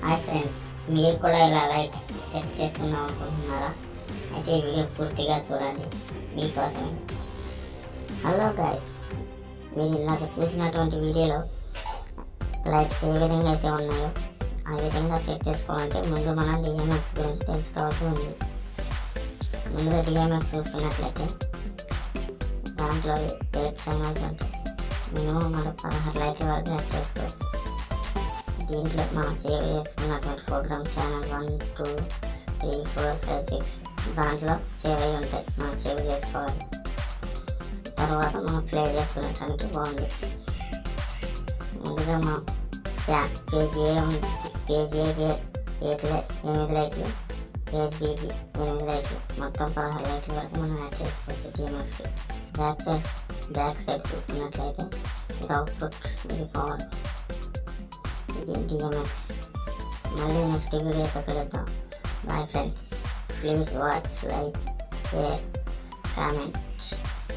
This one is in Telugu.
హాయ్ ఫ్రెండ్స్ మీరు కూడా ఇలా లైక్స్ సెట్ చేసుకుందాం అనుకుంటున్నారా అయితే ఈ వీడియో పూర్తిగా చూడండి మీకోసమే హలో గైస్ మీరు ఇందాక చూసినటువంటి వీడియోలో లైక్స్ ఏ విధంగా అయితే ఉన్నాయో ఆ విధంగా సెట్ చేసుకోవాలంటే ముందు మనం డిఎంఎక్స్ గురించి తెలుసుకోవాల్సి ఉంది ముందుగా డిఎంఎక్స్ చూసుకున్నట్లయితే దాంట్లో ఎయిట్ ఛానల్స్ ఉంటాయి మినిమం మనం పదహారు లైట్ల వరకు యాడ్ చేసుకోవచ్చు దీంట్లో మనం సేవ్ చేసుకున్నటువంటి program channel one two three four five six దాంట్లో సేవ్ అయి ఉంటాయి మనం సేవ్ చేసుకోవాలి తర్వాత మనం ప్లే చేసుకునేటానికి బాగుంది ముందుగా మనం చా పేజ్ ఏ ఉంది పేజ్ ఏకి ఎయిట్ లై ఎనిమిది లైట్లు పేజ్ బీకి ఎనిమిది లైట్లు మొత్తం పదహారు లైట్ల వరకు మనం యాడ్ చేసుకోవచ్చు TMX back side back side చూసుకున్నట్లయితే ఇది అవుట్పుట్ ఇది పవర్ ఇది డిఎంఎక్స్ మళ్ళీ నెక్స్ట్ వీడియోతో కలుద్దాం bye friends please watch like share comment